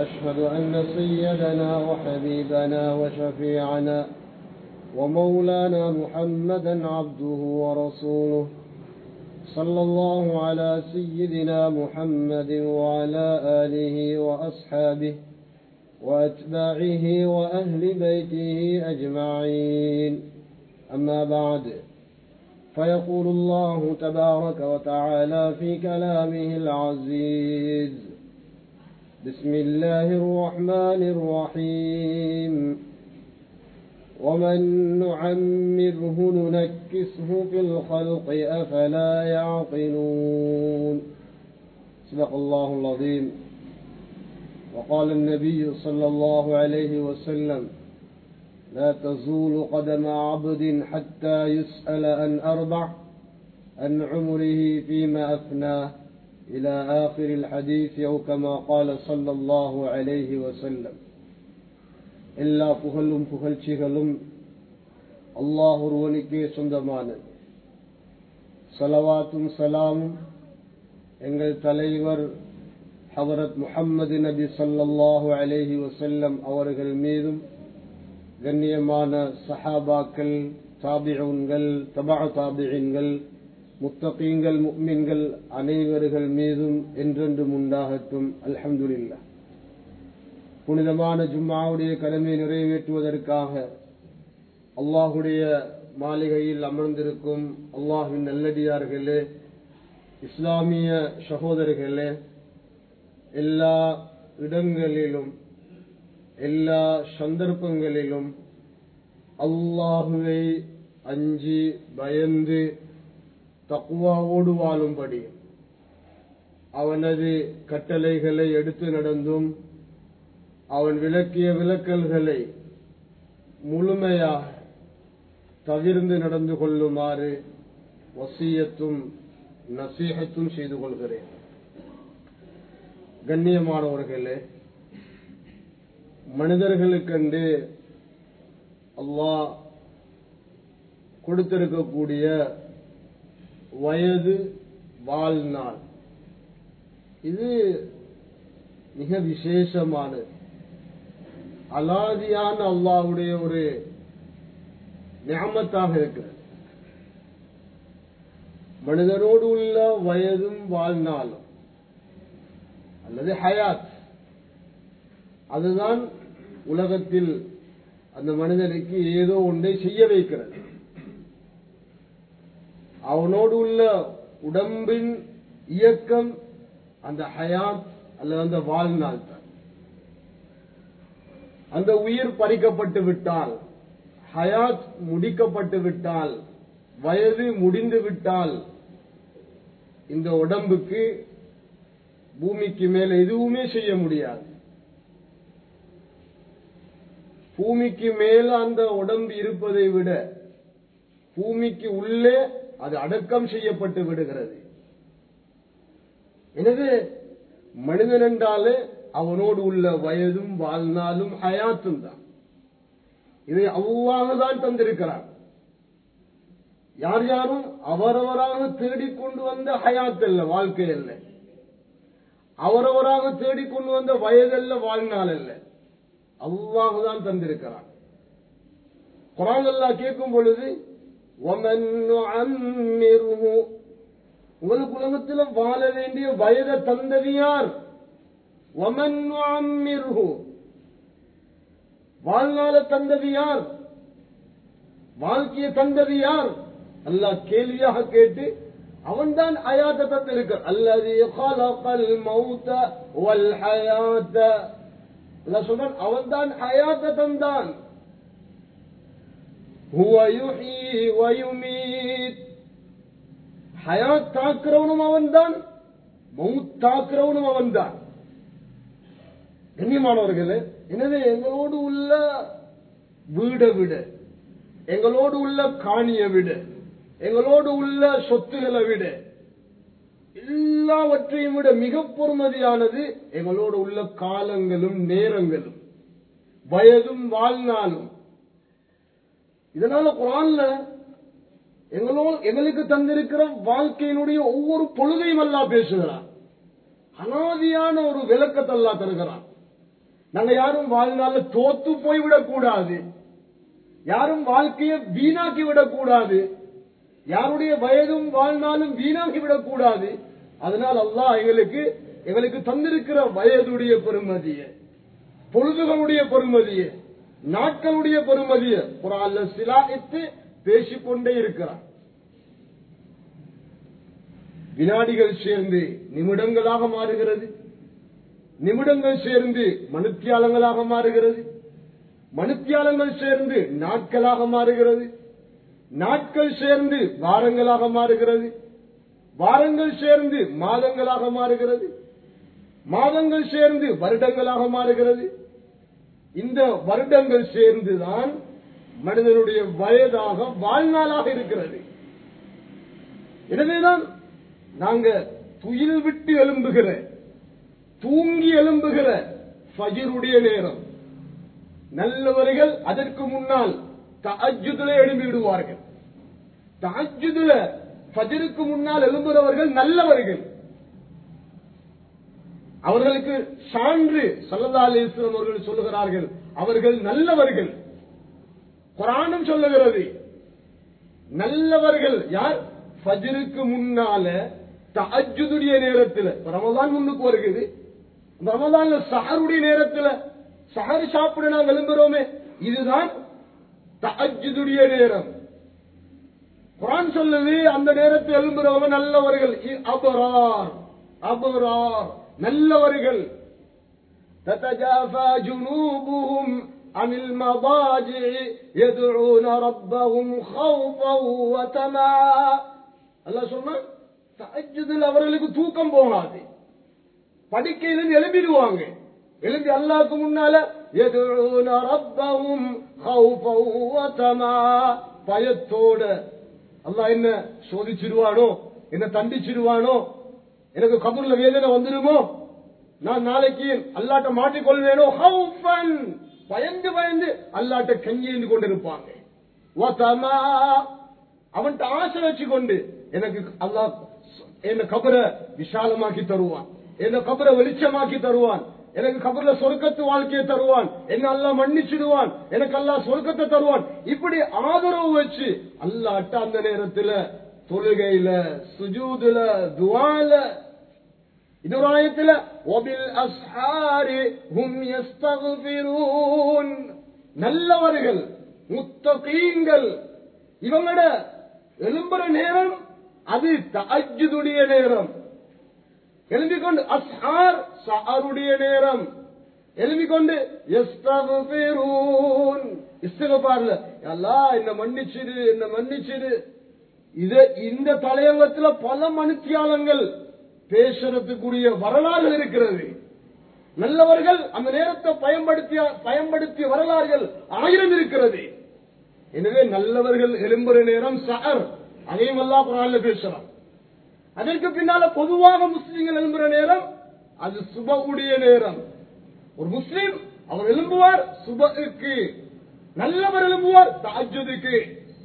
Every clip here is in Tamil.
وأشهد أن سيدنا وحبيبنا وشفيعنا ومولانا محمدا عبده ورسوله صلى الله على سيدنا محمد وعلى آله وأصحابه وأتباعه وأهل بيته أجمعين أما بعد فيقول الله تبارك وتعالى في كلامه العزيز بسم الله الرحمن الرحيم ومن نعمره ننكسه في الخلق أفلا يعقلون صدق الله العظيم وقال النبي صلى الله عليه وسلم لا تزول قدم عبد حتى يسأل عن أربع عن عمره فيما أفناه إلى آخر الحديث أو كما قال صلى الله عليه وسلم எல்லா புகழும் புகழ்ச்சிகளும் அல்லாஹ் ஒருவனுக்கே சொந்தமானது சலவாத்தும் சலாமும் எங்கள் தலைவர் ஹவரத் முஹம்மது நபி சல்லாஹூ அலேஹி வசல்லம் அவர்கள் மீதும் கண்ணியமான சஹாபாக்கள் தாபிகங்கள் தபா தாபிகங்கள் முத்தகீங்கள் முக்மின்கள் அனைவர்கள் மீதும் என்றென்றும் உண்டாகட்டும் அல்ஹம்துலில்லா புனிதமான ஜும்மாவுடைய கடமை நிறைவேற்றுவதற்காக அல்லாஹுடைய மாளிகையில் அமர்ந்திருக்கும் அல்லாஹின் நல்லடியார்களே இஸ்லாமிய சகோதரர்களே எல்லா இடங்களிலும் எல்லா சந்தர்ப்பங்களிலும் அல்லாஹுவை அஞ்சி பயந்து தக்குவாவோடு வாழும்படி அவனது கட்டளைகளை எடுத்து நடந்தும் அவன் விளக்கிய விளக்கல்களை முழுமையாக தவிர்ந்து நடந்து கொள்ளுமாறு வசியத்தும் நசீகத்தும் செய்து கொள்கிறேன் கண்ணியமானவர்களே மனிதர்களுக்கென்று அல்லாஹ் கொடுத்திருக்கக்கூடிய வயது வாழ்நாள் இது மிக விசேஷமானது அலாதியான அல்லாவுடைய ஒரு ஞாபகத்தாக இருக்கிறது மனிதனோடு உள்ள வயதும் வாழ்நாளும் அல்லது ஹயாத் அதுதான் உலகத்தில் அந்த மனிதனுக்கு ஏதோ ஒன்றை செய்ய வைக்கிறது அவனோடு உள்ள உடம்பின் இயக்கம் அந்த ஹயாத் அல்லது அந்த வாழ்நாள் தான் அந்த உயிர் பறிக்கப்பட்டு விட்டால் ஹயாத் முடிக்கப்பட்டு விட்டால் வயது முடிந்து விட்டால் இந்த உடம்புக்கு பூமிக்கு மேல எதுவுமே செய்ய முடியாது பூமிக்கு மேல அந்த உடம்பு இருப்பதை விட பூமிக்கு உள்ளே அது அடக்கம் செய்யப்பட்டு விடுகிறது எனவே மனிதன் என்றாலே அவனோடு உள்ள வயதும் வாழ்நாளும் ஹயாத்தும் தான் இதை அவ்வாறுதான் தந்திருக்கிறார் யார் யாரும் அவரவராக தேடிக்கொண்டு வந்த ஹயாத் அல்ல வாழ்க்கை அல்ல அவரவராக தேடிக்கொண்டு வந்த வயதல்ல வாழ்நாள் அல்ல அவ்வாறுதான் தந்திருக்கிறார் குரான் அல்லா கேட்கும் பொழுது உங்களுக்கு உலகத்தில் வாழ வேண்டிய வயதை தந்தது யார் வாழ்நாள தந்தது யார் வாழ்க்கையை தந்தது யார் அல்லாஹ் கேள்வியாக கேட்டு அவன்தான் ஹயாத்த தந்திருக்க அல்லது மௌத்த வல் ஹயாத்த சொல்றான் அவன்தான் ஹயாத்த தந்தான் ஹயாத் தாக்குறவனும் அவன்தான் மவுத் தாக்குறவனும் அவன்தான் கண்ணியமானவர்களே எனவே எங்களோடு உள்ள வீடை விட எங்களோடு உள்ள காணியை விட எங்களோடு உள்ள சொத்துகளை விட எல்லாவற்றையும் விட மிக பொறுமதியானது எங்களோடு உள்ள காலங்களும் நேரங்களும் வயதும் வாழ்நாளும் இதனால குரான்ல எங்களோடு எங்களுக்கு தந்திருக்கிற வாழ்க்கையினுடைய ஒவ்வொரு பொழுதையும் அல்லா பேசுகிறான் அனாதியான ஒரு விளக்கத்தை அல்லா தருகிறான் நாங்க யாரும் வாழ்நாள்ல தோத்து போய்விடக் கூடாது யாரும் வாழ்க்கையை வீணாக்கி விடக்கூடாது யாருடைய வயதும் வாழ்நாளும் வீணாக்கி விடக்கூடாது அதனால் அல்லாஹ் எங்களுக்கு எங்களுக்கு தந்திருக்கிற வயதுடைய பெருமதிய பொழுதுகளுடைய பெருமதிய நாட்களுடைய பெருமதிய குரான்ல சிலாயித்து பேசிக்கொண்டே இருக்கிறார் வினாடிகள் சேர்ந்து நிமிடங்களாக மாறுகிறது நிமிடங்கள் சேர்ந்து மனுத்தியாலங்களாக மாறுகிறது மனுத்தியாலங்கள் சேர்ந்து நாட்களாக மாறுகிறது நாட்கள் சேர்ந்து வாரங்களாக மாறுகிறது வாரங்கள் சேர்ந்து மாதங்களாக மாறுகிறது மாதங்கள் சேர்ந்து வருடங்களாக மாறுகிறது இந்த வருடங்கள் சேர்ந்துதான் மனிதனுடைய வயதாக வாழ்நாளாக இருக்கிறது எனவேதான் நாங்க துயில் விட்டு எழும்புகிற தூங்கி எழும்புகிற ஃபஜிருடைய நேரம் நல்லவர்கள் அதற்கு முன்னால் தஅஜுதுல எழும்பி விடுவார்கள் தஅஜுதுல ஃபஜருக்கு முன்னால் எழும்புகிறவர்கள் நல்லவர்கள் அவர்களுக்கு சான்று சல்லா அலிஸ்லாம் அவர்கள் சொல்லுகிறார்கள் அவர்கள் நல்லவர்கள் குரானும் சொல்லுகிறது நல்லவர்கள் யார் ஃபஜருக்கு முன்னால தஅஜுதுடைய நேரத்தில் ரமதான் முன்னுக்கு வருகிறது இந்த ரமதான்ல சஹருடைய நேரத்தில் சஹர் சாப்பிட நாங்கள் எழும்புறோமே இதுதான் தஅஜுதுடைய நேரம் குரான் சொல்லுது அந்த நேரத்தில் எழும்புறவங்க நல்லவர்கள் இ- அபரார் அபரார் நல்லவர்கள் تتجافى جنوبهم عن المضاجع يدعون ربهم خوفا وطمعا அல்லாஹ் சொன்னா தஹஜ்ஜுதுல அவர்களுக்கு தூக்கம் போகாது படுக்கையிலிருந்து எழுப்பிடுவாங்க எழுப்பி அல்லாஹ்க்கு முன்னால يدعون ربهم خوفا وطمعا பயத்தோட அல்லாஹ் என்ன சோதிச்சிருவானோ என்ன தண்டிச்சிருவானோ எனக்கு கபூர்ல வேதனை வந்துருமோ நான் நாளைக்கு அல்லாட்ட மாட்டிக்கொள்வேனோ ஹவுஃபன் பயந்து பயந்து அல்லாட்ட கஞ்சிந்து கொண்டிருப்பாங்க வதமா அவன்கிட்ட ஆசை வச்சு கொண்டு எனக்கு அல்லாஹ் என்ன கபரை விசாலமாக்கி தருவான் என்ன கபரை வெளிச்சமாக்கி தருவான் எனக்கு கபர்ல சொர்க்கத்து வாழ்க்கையை தருவான் என்ன அல்லாஹ் மன்னிச்சிடுவான் எனக்கு அல்லாஹ் சொர்க்கத்தை தருவான் இப்படி ஆதரவு வச்சு அல்லாட்ட அந்த நேரத்துல தொழுகையில சுஜூதுல துவால இன்னொரு ஆயத்துல ஒபில் அஸ்ஹாரி ஹும் யஸ்தக்ஃபிரூன் நல்லவர்கள் முத்தகீங்கள் இவங்களோட எழும்புற நேரம் அது தஅஜ்ஜுதுடைய நேரம் எழும்பிக்கொண்டு அஸ்ஹார் சஹருடைய நேரம் எழும்பிக்கொண்டு யஸ்தக்ஃபிரூன் இஸ்திகபார்ல அல்லாஹ் என்ன மன்னிச்சிடு என்ன மன்னிச்சிடு இது இந்த தலையங்கத்துல பல மனுத்தியாலங்கள் பேசுறதுக்குரிய வரலாறு இருக்கிறது நல்லவர்கள் அந்த நேரத்தை பயன்படுத்திய பயன்படுத்திய வரலாறுகள் ஆயிரம் இருக்கிறது எனவே நல்லவர்கள் எழும்புற நேரம் சஹர் அதையும் அல்லா குரான்ல பேசுறான் அதற்கு பின்னால பொதுவாக முஸ்லிம்கள் எழும்புற நேரம் அது சுபவுடைய நேரம் ஒரு முஸ்லிம் அவர் எழும்புவார் சுபுக்கு நல்லவர் எழும்புவார் தாஜுதுக்கு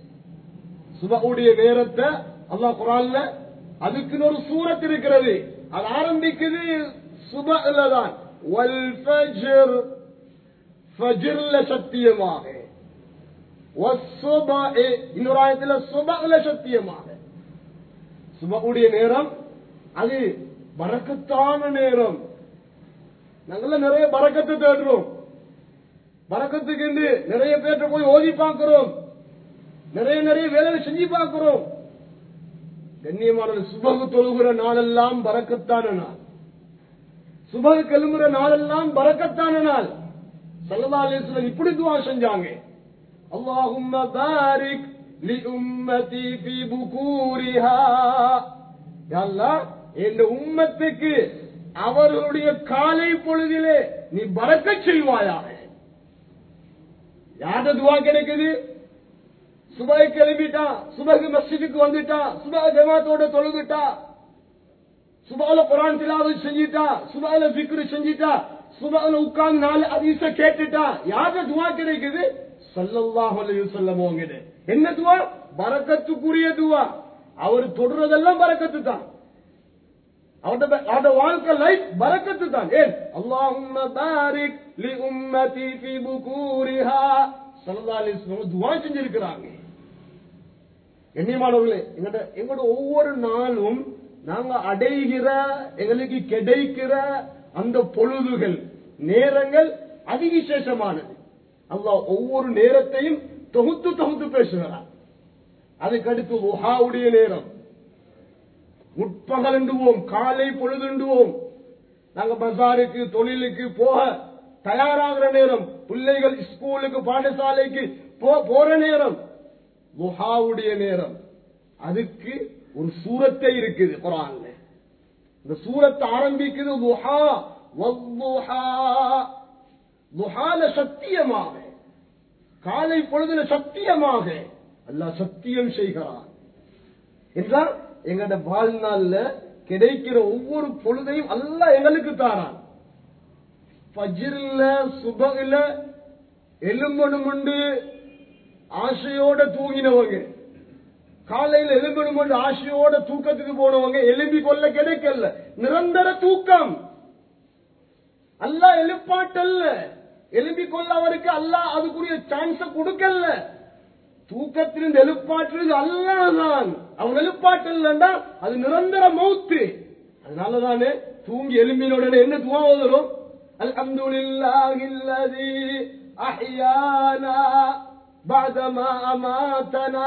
சுபவுடைய நேரத்தை அல்லாஹ் குரான்ல அதுக்குன்னு ஒரு சூரத் இருக்கிறது அது ஆரம்பிக்குது சுபல தான் வல் ஃபஜ்ர் ஃபஜ்ர்ல சத்தியமாக வஸ்ஸுபஹ் இன்னொரு ஆயத்துல சுபல சத்தியமாக சுபவுடைய நேரம் அது பரக்கத்தான நேரம் நாங்கள நிறைய பரக்கத்தை தேடுறோம் பரக்கத்துக்கு என்று நிறைய பேர்ட்ட போய் ஓதி பார்க்கிறோம் நிறைய நிறைய வேலையை செஞ்சு பார்க்கிறோம் கண்ணியமான சுபகு தொழுகிற நாளெல்லாம் பறக்கத்தான நாள் சுபகு கெழுகிற நாளெல்லாம் பறக்கத்தான நாள் சல்லா அலிஸ்லம் இப்படி துவா செஞ்சாங்க اللهم بارك لأمتي في بكورها يا الله என் உம்மத்துக்கு அவர்களுடைய காலை பொழுதிலே நீ பறக்க செய்வாயாக யார்ட துவா கிடைக்குது சுபை கிளம்பிட்டா சுபகு மஸ்ஜிதுக்கு வந்துட்டா சுபா ஜமாத்தோட தொழுதுட்டா சுபால குரான் திலாவத் செஞ்சிட்டா சுபால ஃபிக்ரு செஞ்சிட்டா சுபால உட்கார்ந்து நாலு அதிச கேட்டுட்டா யார்ட துவா கிடைக்குது ஸல்லல்லாஹு அலைஹி வஸல்லம் அவங்ககிட்ட என்ன துவா பரக்கத்துக்குரிய துவா அவர் தொடுறதெல்லாம் பரக்கத்து தான் அவட அவட வாழ்க்கை லைஃப் பரக்கத்து தான் ஏன் அல்லாஹும்ம பாரிக் லி உம்மதி ஃபி புகூரிஹா ஸல்லல்லாஹு அலைஹி வஸல்லம் துஆ செஞ்சிருக்கிறாங்க கண்ணியமானவர்களே எங்கட எங்களோட ஒவ்வொரு நாளும் நாங்க அடைகிற எங்களுக்கு கிடைக்கிற அந்த பொழுதுகள் நேரங்கள் அதிவிசேஷமானது அல்லாஹ் ஒவ்வொரு நேரத்தையும் தொகுத்து தொகுத்து பேசுகிறார் அதுக்கடுத்து உஹாவுடைய நேரம் முற்பகலண்டுவோம் காலை பொழுதுண்டுவோம் நாங்க பஜாருக்கு தொழிலுக்கு போக தயாராகிற நேரம் பிள்ளைகள் ஸ்கூலுக்கு பாடசாலைக்கு போ- போற நேரம் துஹாவுடைய நேரம் அதுக்கு ஒரு சூரத்தை இருக்குது குரான்ல இந்த சூரத்தை ஆரம்பிக்குது துஹா வத்துஹா துஹால சத்தியமாக காலை பொழுதுல சத்தியமாக அல்லாஹ் சத்தியம் செய்கிறான் என்றால் எங்களோட வாழ்நாள்ல கிடைக்கிற ஒவ்வொரு பொழுதையும் அல்லாஹ் எங்களுக்கு தாரான் ஃபஜ்ர்ல சுபகில எலும்பணுமுண்டு ஆசையோட தூங்கினவங்க காலையில எலும்பணுமுண்டு ஆசையோட தூக்கத்துக்கு போனவங்க எலும்பி கொள்ள கிடைக்கல நிரந்தர தூக்கம் அல்லாஹ் எழுப்பாட்டல்ல எழுப்பி கொள்ள அவருக்கு அல்லாஹ் அதுக்குரிய சான்ஸ கொடுக்கல தூக்கத்திலிருந்து எழுப்பாற்றுறது அல்லாதான் அவன் எழுப்பாட்டல்லண்டா அது நிரந்தர மௌத்து அதனாலதானே தூங்கி எழும்பின உடனே என்ன துவா ஓதுறோம் அல்ஹம்துலில்லாஹில்லதி அஹ்யானா பஅதமா அமாதனா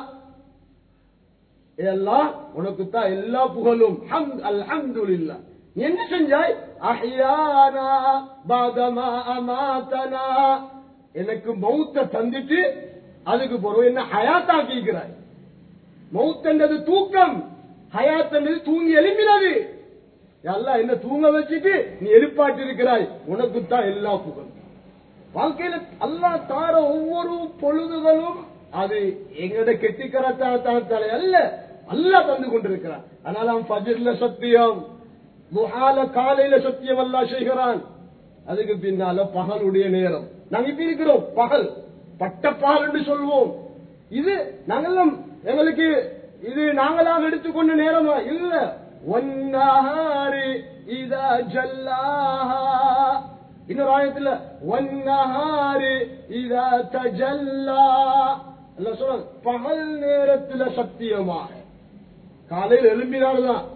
எல்லாம் உனக்கு தான் எல்லா புகழும் ஹம்த் அல்ஹம்துலில்லாஹ் நீ என்ன செஞ்சாய் அஹ்யானா பஅதமா அமாதனா எனக்கு மௌத்த தந்துட்டு அதுக்கு பிறகு என்ன ஹயாத்தாக்கிக்கிறாய் மௌத்தன்றது தூக்கம் ஹயாத்தன்றது தூங்கி எழுப்பினது எல்லாம் என்ன தூங்க வச்சுட்டு நீ எழுப்பாட்டி இருக்கிறாய் உனக்கு தான் எல்லா புகழும் வாழ்க்கையில அல்லாஹ் தார ஒவ்வொரு பொழுதுகளும் அது எங்கட கெட்டிக்கரத்தாலே அல்ல அல்லாஹ் தந்து கொண்டிருக்கிறான் அதனால அவன் ஃபஜ்ர்ல சத்தியம் துஹால காலையில சத்தியம் அல்லாஹ் செய்கிறான் அதுக்கு பின்னால பகலுடைய நேரம் நாங்க இப்ப இருக்கிறோம் பகல் பட்டப்பால் என்று சொல்வோம் இது நாங்கெல்லாம் எங்களுக்கு இது நாங்களாக எடுத்துக்கொண்ட நேரமா இல்ல ஒன்னாரி இதா ஜல்லாஹா இன்னொரு ஆயத்துல ஒன்னஹாரி இதா தஜல்லா எல்லாம் சொல்ல பகல் நேரத்துல சத்தியமாக காலையில் எழும்பினால்தான்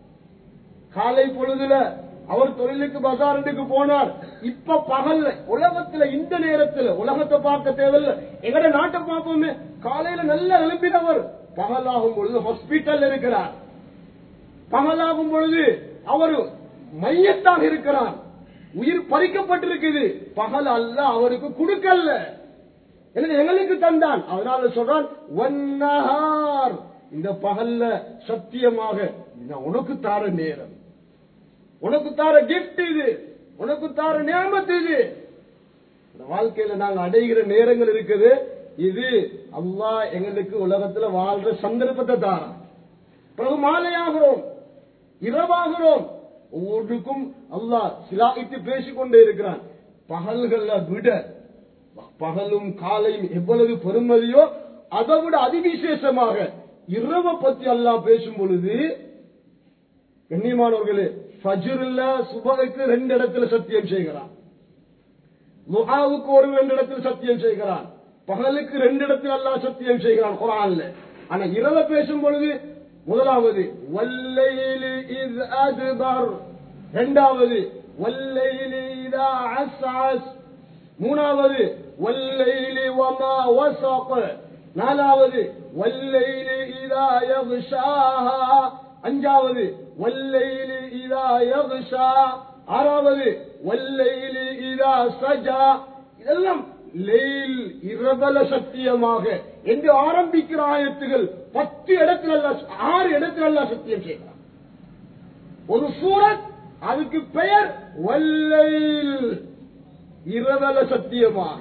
காலை பொழுதுல அவர் தொழிலுக்கு பசாரண்டுக்கு போனார் இப்ப பகல்ல உலகத்துல இந்த நேரத்துல உலகத்தை பார்க்க தேவையில்ல எங்கட நாட்டை பார்ப்போமே காலையில நல்லா எழுப்பினவர் பகலாகும் பொழுது ஹாஸ்பிட்டல் இருக்கிறார் பகலாகும் பொழுது அவர் மையத்தாக இருக்கிறார் உயிர் பறிக்கப்பட்டிருக்குது பகல் அல்ல அவருக்கு கொடுக்கல எனவே எங்களுக்கு தந்தான் அதனால சொல்றான் ஒன்னஹார் இந்த பகல்ல சத்தியமாக நான் உனக்கு தார நேரம் உனக்கு தார கிஃப்ட் இது உனக்கு தார நியமத்து இது இந்த வாழ்க்கையில நாங்க அடைகிற நேரங்கள் இருக்குது இது அல்லாஹ் எங்களுக்கு உலகத்துல வாழ்ற சந்தர்ப்பத்தை தாரான் பிறகு மாலையாகிறோம் இரவாகிறோம் ஒவ்வொன்றுக்கும் அல்லாஹ் சிலாயித்து பேசிக்கொண்டே இருக்கிறான் பகல்கள விட பகலும் காலையும் எவ்வளவு பெருமதியோ அதை விட அதிவிசேஷமாக இரவை பத்தி அல்லாஹ் பேசும் பொழுது கண்ணியமானவர்களே ஃபஜ்ருல சுபகைக்கு ரெண்டு இடத்துல சத்தியம் செய்கிறான் லுஹாவுக்கு ஒரு ரெண்டு இடத்துல சத்தியம் செய்கிறான் பகலுக்கு ரெண்டு இடத்துல அல்லாஹ் சத்தியம் செய்கிறான் குரான்ல ஆனா இரவை பேசும் பொழுது முதலாவது வல்லைலி இஸ் அத்பர் இரண்டாவது வல்லைலி இதா அஸ்அஸ் மூணாவது வல்லைலி வமா வஸق நாலாவது வல்லைலி இதா யக்ஷாஹா அஞ்சாவது வல்லைலி இதா யக்ஷா ஆறாவது வல்லைலி இதா சஜா இதெல்லாம் லேல் இரவல சத்தியமாக என்று ஆரம்பிக்கிற ஆயத்துகள் பத்து இடத்துல அல்லாஹ் ஆறு இடத்துல எல்லாம் சத்தியம் செய்கிறான் ஒரு சூரத் அதுக்கு பெயர் வல்லைல் இரவல சத்தியமாக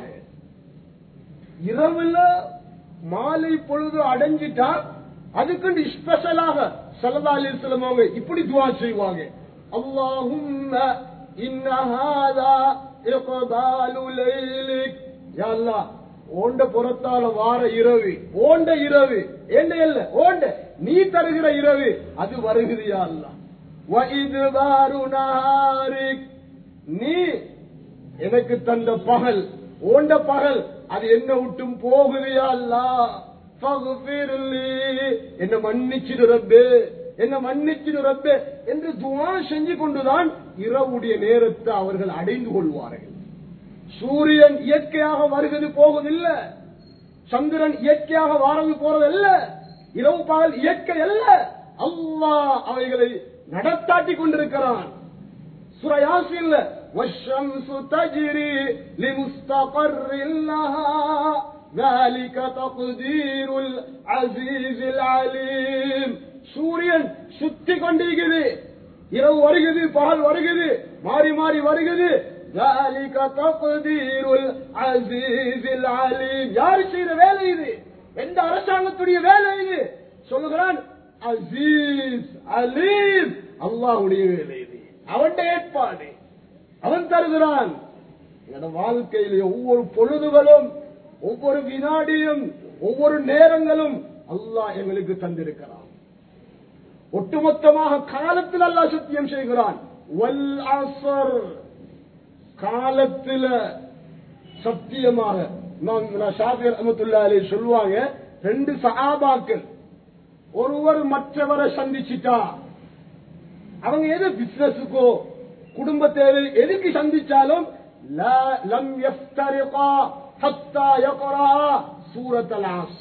இரவுல மாலை பொழுது அடைஞ்சிட்டா அதுக்கு ஸ்பெஷலாக சல்லா அலிஸ்லம் அவங்க இப்படி துவா செய்வாங்க அல்லாஹும்ம இன்னஹாதா இக்பாலு லைலிக் யா அல்லாஹ் ஓண்ட புறத்தால வார இரவு ஓண்ட இரவு ஏண்ட இல்ல ஓண்ட நீ தருகிற இரவு அது வருகிறது யா அல்லாஹ் وَإِدْبَارُ نَهَارِكَ நீ எனக்கு தந்த பகல் ஓண்ட பகல் அது என்ன விட்டும் போகுதையா அல்லா ஃபக்ஃபிர்லி. என்ன மன்னிச்சிடு ரப்பே என்ன மன்னிச்சிடு ரப்பே என்று துவா செஞ்சு கொண்டுதான் இரவுடைய நேரத்தை அவர்கள் அடைந்து கொள்வார்கள் சூரியன் இயற்கையாக வருகிறது போவதில்லை சந்திரன் இயற்கையாக வாரது போறதல்ல இரவு பகல் இயற்கை அல்ல அல்லாஹ் அவைகளை நடத்தாட்டி கொண்டிருக்கிறான் சுரயாசில் والشمس تجري لمستقر لها ذلك تقدير العزيز العليم சூரியன் சுத்தி கொண்டிருக்குது இரவு வருகிறது பகல் வருகிறது மாறி மாறி வருகிறது ذلك تقدير العزيز العليم யார் செய்த வேலை இது எந்த அரசாங்கத்துடைய வேலை இது சொல்லுகிறான் அசீஸ் அலீம் அல்லாஹ்வுடைய வேலை இது அவன் ஏற்பாடு அவன் தருகிறான் என்னோட வாழ்க்கையிலே ஒவ்வொரு பொழுதுகளும் ஒவ்வொரு வினாடியும் ஒவ்வொரு நேரங்களும் அல்லாஹ் எங்களுக்கு தந்திருக்கிறான் ஒட்டுமொத்தமாக காலத்தில் அல்லாஹ் சத்தியம் செய்கிறான் வல் அஸ்ர் காலத்தில சத்தியமாக இமாம் ஷாஃபி ரஹ்மத்துல்லாஹி அலைஹி சொல்லுவாங்க ரெண்டு சஹாபாக்கள் ஒருவர் மற்றவரை சந்திச்சிட்டா அவங்க எது பிசினஸுக்கோ குடும்ப தேவை எதுக்கு சந்திச்சாலும் லா- லம் யஃப்தரிகா ஹத்தா யக்ரா சூரத்தல் ஆஸ்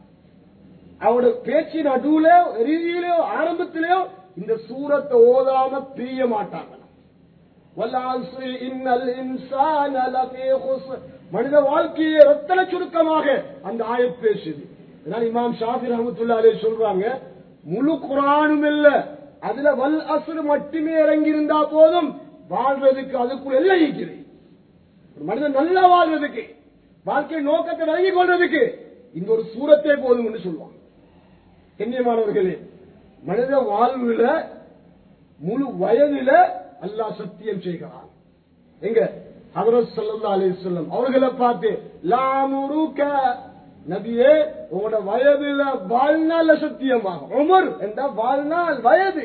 அவரோட பேச்சு நடுவுல இறுதியிலோ ஆரம்பத்திலேயோ இந்த சூரத்தை ஓதாம பிரிய மாட்டாங்க والعصر إن الإنسان لفي خسر மனித வாழ்க்கையை ரத்தன சுருக்கமாக அந்த ஆயத் பேசுது இதனால் இமாம் ஷாஃபி ரஹமத்துல்லா அலைஹி சொல்றாங்க முழு குரானும் இல்ல அதுல வல் அசுர் மட்டுமே இறங்கி இருந்தா போதும் வாழ்றதுக்கு அதுக்குள்ள எல்லாம் இருக்குது ஒரு மனிதன் நல்லா வாழ்றதுக்கு வாழ்க்கை நோக்கத்தை விளங்கி கொள்றதுக்கு இந்த ஒரு சூரத்தே போதும் என்று சொல்லுவாங்க கண்ணியமானவர்களே மனித வாழ்வுல முழு வயதில அல்லாஹ் சத்தியம் செய்கிறான் எங்க ஹதரத் ஸல்லல்லாஹு அலைஹி வஸல்லம் அவர்களை பார்த்து லாமுருக நபியே உங்களோட வயதுல வாழ்நாள்ல சத்தியமாக உமர் என்ற வாழ்நாள் வயது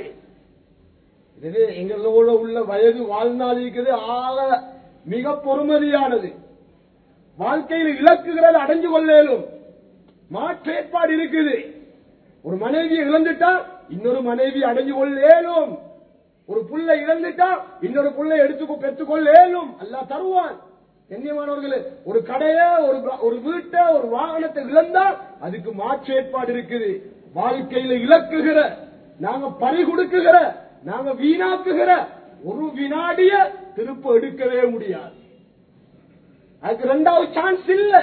இதுவே எங்களோட உள்ள வயது வாழ்நாள் இருக்குது ஆக மிக பொறுமதியானது வாழ்க்கையில் இலக்குகளை அடைஞ்சு கொள்ளேலும் மாற்றேற்பாடு இருக்குது ஒரு மனைவியை இழந்துட்டா இன்னொரு மனைவி அடைஞ்சு கொள்ளேலும் ஒரு புள்ளை இழந்துட்டா இன்னொரு புள்ளை எடுத்து பெற்றுக்கொள்ளேலும் அல்லாஹ் தருவான் கண்ணியமானவர்களே ஒரு கடைய ஒரு ஒரு வீட்டை ஒரு வாகனத்தை இழந்தா அதுக்கு மாற்று ஏற்பாடு இருக்குது வாழ்க்கையில இலக்குகிற நாங்க பறி கொடுக்குகிற நாங்க வீணாக்குகிற ஒரு வினாடிய திருப்ப எடுக்கவே முடியாது அதுக்கு ரெண்டாவது சான்ஸ் இல்ல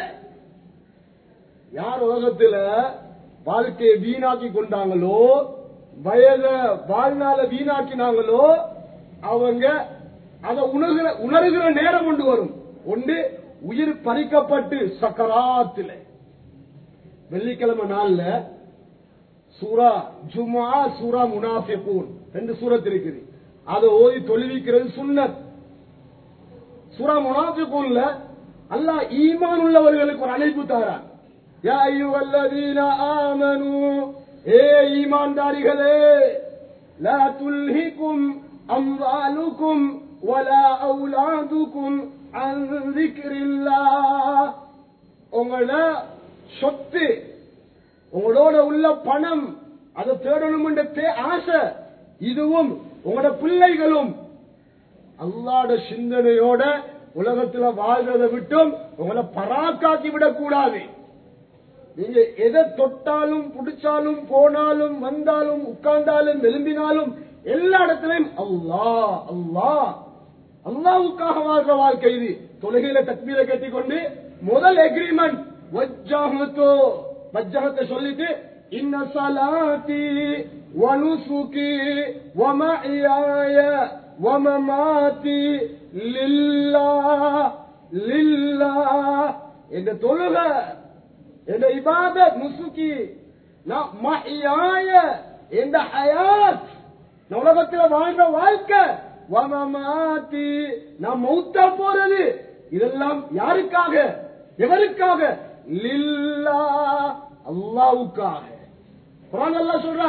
யார் உலகத்துல வாழ்க்கையை வீணாக்கி கொண்டாங்களோ வயத வாழ்நாள வீணாக்கினாங்களோ அவங்க அதை உணர்கிற உணர்கிற நேரம் கொண்டு வரும் ஒன்று உயிர் பறிக்கப்பட்டு சக்கராத்துல வெள்ளிக்கிழமை நாள்ல சூரா ஜுமா சூரா முனாஃபிகூன் ரெண்டு சூரத் இருக்குது அதை ஓதி தொழுவிக்கிறது சுன்னத் சூரா முனாஃபிகூன்ல அல்லாஹ் ஈமான் உள்ளவர்களுக்கு ஒரு அழைப்பு தாரான் யா அய்யுஹல்லதீன ஆமனூ ஏ ஈமான்தாரிகளே லா துல்ஹிக்கும் அம்வாலுக்கும் வலா அவுலாதுக்கும் அன் ذிக்ரில்லாஹ் உங்களோட சொத்து உங்களோட உள்ள பணம் அதை தேடணும் என்ற தே- ஆசை இதுவும் உங்களோட பிள்ளைகளும் அல்லாட சிந்தனையோட உலகத்துல வாழ்றதை விட்டும் உங்களை பராக்காக்கி விடக்கூடாது நீங்க எதை தொட்டாலும் புடிச்சாலும் போனாலும் வந்தாலும் உட்கார்ந்தாலும் எழும்பினாலும் எல்லா இடத்திலையும் அல்லாஹ் அல்லாஹ் அல்லாவுக்காக வாழ்ற வாழ்க்கை இது தொழுகையில தக்பீரை கட்டிக்கொண்டு முதல் எக்ரிமெண்ட் வஜ்ஜஹத்தோ வஜ்ஜஹத்தை சொல்லிட்டு இன்ன சலாத்தி வனுசுகி வமஹியாய வமமாத்தி லில்லாஹ் லில்லாஹ் என்ற தொழுகை என்ற இபாதத் முசுகி நான் மஹியாய என்ற ஹயாத் நான் உலகத்துல வாழ்ற வாழ்க்கை வமமாத்தி நான் மௌத்தா போறது இதெல்லாம் யாருக்காக எவருக்காக லில்லா அல்லாவுக்காக குரான் அல்லாஹ் சொல்றான்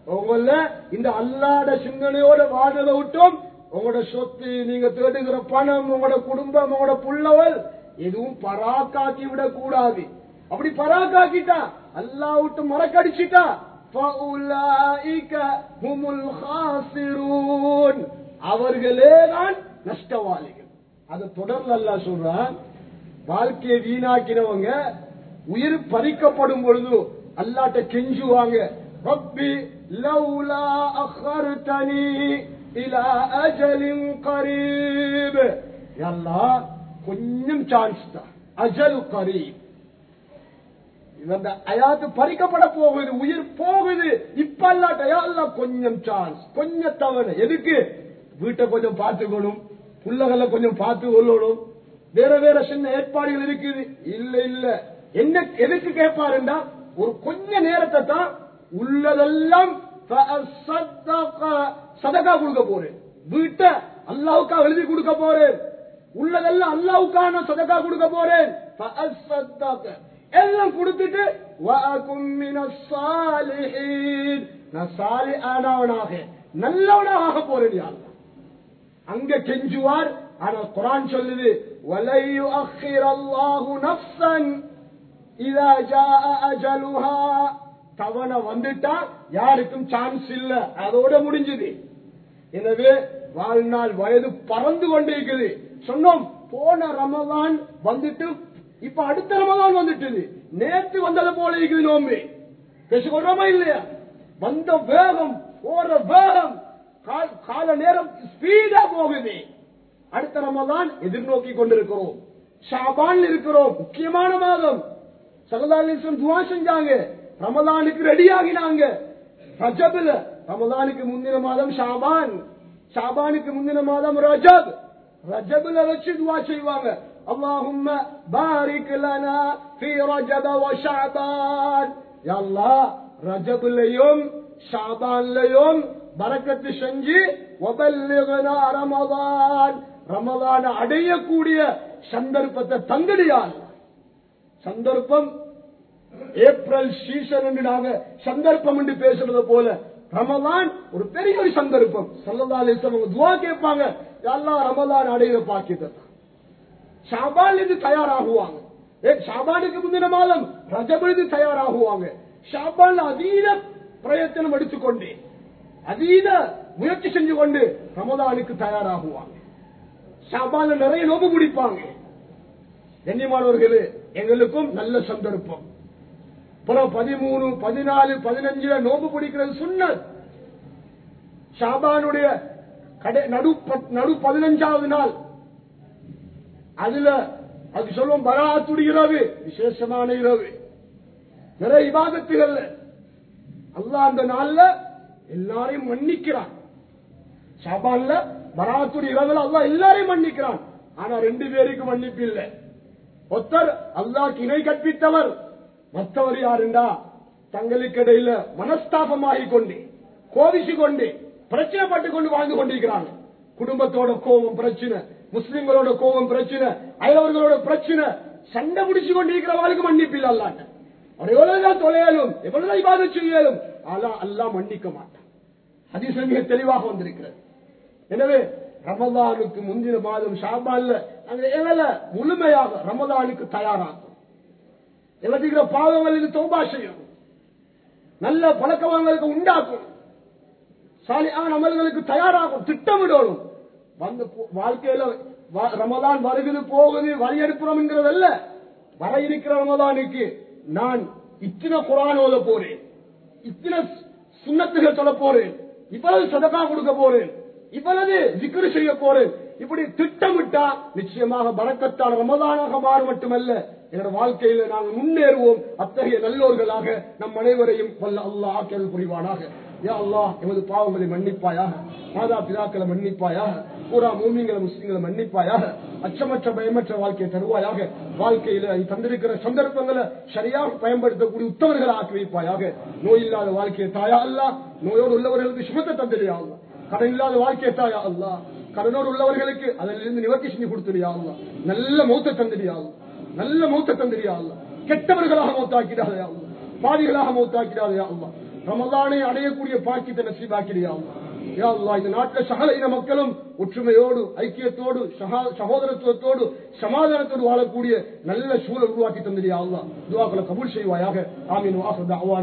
உங்கள இந்த அல்லாட சிந்தனையோட வாழ்றதை விட்டும் உங்களோட சொத்து நீங்க தேடுகிற பணம் உங்களோட குடும்பம் உங்களோட புள்ளவல் எதுவும் பராக்காக்கி விடக் கூடாது அப்படி பராக்காக்கிட்டா அல்லா விட்டு மறக்கடிச்சிட்டா فَأُولَئِكَ هُمُ الْخَاسِرُونَ அவர்களே தான் நஷ்டவாளிகள் அது தொடர்ந்து அல்லா சொல்றான் வாழ்க்கையை வீணாக்கினவங்க உயிர் பறிக்கப்படும் பொழுது அல்லாட்ட கெஞ்சுவாங்க ரப்பி லவ்லா அخرتني الى اجل قريب யல்லா கொஞ்சம் சான்ஸ் தான் அஜல் கரீப் இந்த அயாத்து பறிக்கப்பட போகுது உயிர் போகுது இப்ப அல்லாட்ட யா அல்லாஹ் கொஞ்சம் சான்ஸ் கொஞ்சம் தவறு எதுக்கு வீட்டை கொஞ்சம் பார்த்துக்கணும் புள்ளகளை கொஞ்சம் பார்த்து கொள்ளணும் வேற வேற சின்ன ஏற்பாடுகள் இருக்குது இல்ல இல்ல என்ன எதுக்கு கேட்பாருண்டா ஒரு கொஞ்ச நேரத்தை தான் உள்ளதெல்லாம் فَأَصَّدَّقَ சதகா கொடுக்க போறேன் வீட்டை அல்லாவுக்கா எழுதி கொடுக்க போறேன் உள்ளதெல்லாம் அல்லாவுக்கான சதகா கொடுக்க போறேன் فَأَصَّدَّقَ எல்லாம் கொடுத்துட்டு وَأَكُن مِّنَ الصَّالِحِينَ நான் சாலிஹானவனாக நல்லவனாக ஆக போறேன் யா அல்லாஹ். அங்க கெஞ்சுவார் ஆனா குரான் சொல்லுது وَلَن يُؤَخِّرَ اللَّهُ نَفْسًا إِذَا جَاءَ أَجَلُهَا தவணை வந்துட்டா யாருக்கும் சான்ஸ் இல்ல அதோட முடிஞ்சது எனவே வாழ்நாள் வயது பறந்து கொண்டிருக்குது சொன்னோம் போன ரமதான் வந்துட்டு இப்ப அடுத்த ரமதான் வந்துட்டுது நேற்று வந்தது போல இருக்குது நோம்பு பேசிக்கொள்றோமா இல்லையா வந்த வேகம் போற வேகம் கால்- கால நேரம் ஸ்பீடா போகுது அடுத்த ரமதான் எதிர்நோக்கி கொண்டிருக்கிறோம் ஷாபான் இருக்கிறோம் முக்கியமான மாதம் சகதாலிசம் துவா செஞ்சாங்க ரமலானுக்கு ரெடி ஆகினாங்க ரஜபுல ரமலானுக்கு முந்தின மாதம் ஷாபான் ஷாபானுக்கு முந்தின மாதம் ரஜப் ரஜபுல வச்சு துவா செய்வாங்க اللهم بارك لنا في رجب وشعبان يا الله ரஜபுலையும் ஷாபான்லையும் பரக்கத்து செஞ்சு வபல்லிகனா ரமதான் ரமதான அடையக்கூடிய சந்தர்ப்பத்தை தங்கடியால் சந்தர்ப்பம் ஏப்ரல் சீசன் என்று நாங்க சந்தர்ப்பம் என்று பேசுறது போல ரமலான் ஒரு பெரிய ஒரு சந்தர்ப்பம் சல்லல்லா அலிஸ்லாம் அவங்க துவா கேட்பாங்க எல்லாம் ரமலான் அடையிற பாக்கியத்தை ஷாபான் இது தயாராகுவாங்க ஏ, ஷாபானுக்கு முந்தின மாதம் ரஜபழுது தயாராகுவாங்க ஷாபான் அதீத பிரயத்தனம் எடுத்துக்கொண்டு அதீத முயற்சி செஞ்சு கொண்டு ரமதானுக்கு தயாராகுவாங்க ஷாபான்ல நிறைய நோம்பு முடிப்பாங்க கண்ணியமானவர்களே எங்களுக்கும் நல்ல சந்தர்ப்பம் அப்புறம் பதிமூணு பதினாலு பதினஞ்சுல நோம்பு பிடிக்கிறது சுன்னத் ஷாபானுடைய கடை நடு பத்- நடு பதினஞ்சாவது நாள் அதுல அது சொல்லுவோம் பராத்துடைய இரவு விசேஷமான இரவு நிறைய இபாதத்துகள்ல அல்லாஹ் அந்த நாள்ல எல்லாரையும் மன்னிக்கிறான் ஷாபான்ல பராத்துடைய இரவுல அல்லாஹ் எல்லாரையும் மன்னிக்கிறான் ஆனா ரெண்டு பேருக்கு மன்னிப்பு இல்லை ஒருத்தர் அல்லாஹ் இணை கற்பித்தவர் மற்றவர் யாருண்டா தங்களுக்கு இடையில மனஸ்தாபமாகிக் கொண்டு கோவிச்சு கொண்டு பிரச்சனைப்பட்டு கொண்டு வாழ்ந்து கொண்டிருக்கிறாங்க குடும்பத்தோட கோபம் பிரச்சனை முஸ்லிம்களோட கோபம் பிரச்சனை அயலவர்களோட பிரச்சனை சண்டை பிடிச்சு கொண்டிருக்கிறவர்களுக்கு மன்னிப்பு இல்லை அல்லாட்ட அவர் எவ்வளவுதான் தொலையாலும் எவ்வளவுதான் இபாதத் செய்யலும் ஆனா அல்லாஹ் மன்னிக்க மாட்டான் ஹதீஸ் மிக தெளிவாக வந்திருக்கிறது எனவே ரமதானுக்கு முந்தின மாதம் ஷாபான்ல நாங்க எங்களை முழுமையாக ரமதானுக்கு தயாராகும் எங்களுக்கு பாவங்களுக்கு தோபா செய்யும் நல்ல பழக்கவங்களுக்கு உண்டாக்கும் சாலியான அமல்களுக்கு தயாராகும் திட்டமிடணும் வந்து போ- வாழ்க்கையில வ- ரமதான் வருகிறது போகுது வழி எடுக்கிறோம் என்கிறதல்ல வர இருக்கிற ரமதானுக்கு நான் இத்தனை குரான் ஓத போறேன் இத்தனை சுண்ணத்துகள் சொல்ல போறேன் இவ்வளவு சதகா கொடுக்க போறேன் இவ்வளவு ஜிக்ரு செய்ய போறேன் இப்படி திட்டமிட்டா நிச்சயமாக பறக்கத்தான ரமதானாக மாறும் மட்டுமல்ல என்னோட வாழ்க்கையில நாங்கள் முன்னேறுவோம் அத்தகைய நல்லோர்களாக நம் அனைவரையும் வல்ல அல்லாஹ் ஆக்கியல் புரிவானாக யா அல்லாஹ் எமது பாவங்களை மன்னிப்பாயாக மாதா பிதாக்களை மன்னிப்பாயாக பூரா மூமிங்களை முஸ்லிம்களை மன்னிப்பாயாக அச்சமற்ற பயமற்ற வாழ்க்கையை தருவாயாக வாழ்க்கையில நீ தந்திருக்கிற சந்தர்ப்பங்களை சரியாக பயன்படுத்தக்கூடிய உத்தவர்களை ஆக்கி வைப்பாயாக நோய் இல்லாத வாழ்க்கையை தாயா அல்லா நோயோடு உள்ளவர்களுக்கு சுமத்த தந்திரியா அல்லா கடன் இல்லாத வாழ்க்கையை தாயா அல்லா கடனோடு உள்ளவர்களுக்கு அதிலிருந்து நிவர்த்தி செஞ்சு கொடுத்துறியா அல்லா நல்ல மௌத்த தந்திரியா அல்லா நல்ல மௌத்த தந்திரியா அல்லா கெட்டவர்களாக மௌத்தாக்கிடாதயா அல்லா பாவிகளாக மௌத்தாக்கிடாதயா அல்லா ரமலானை அடையக்கூடிய பாக்கியத்தை நசீபாக்கிறியா யா அல்லாஹ் இந்த நாட்டில் சகல இன மக்களும் ஒற்றுமையோடு ஐக்கியத்தோடு சகா- சகோதரத்துவத்தோடு சமாதானத்தோடு வாழக்கூடிய நல்ல சூழல் உருவாக்கி தந்திரியா அல்லாஹ் துவாக்களை கபூல் செய்வாயாக ஆமீன் வாசல்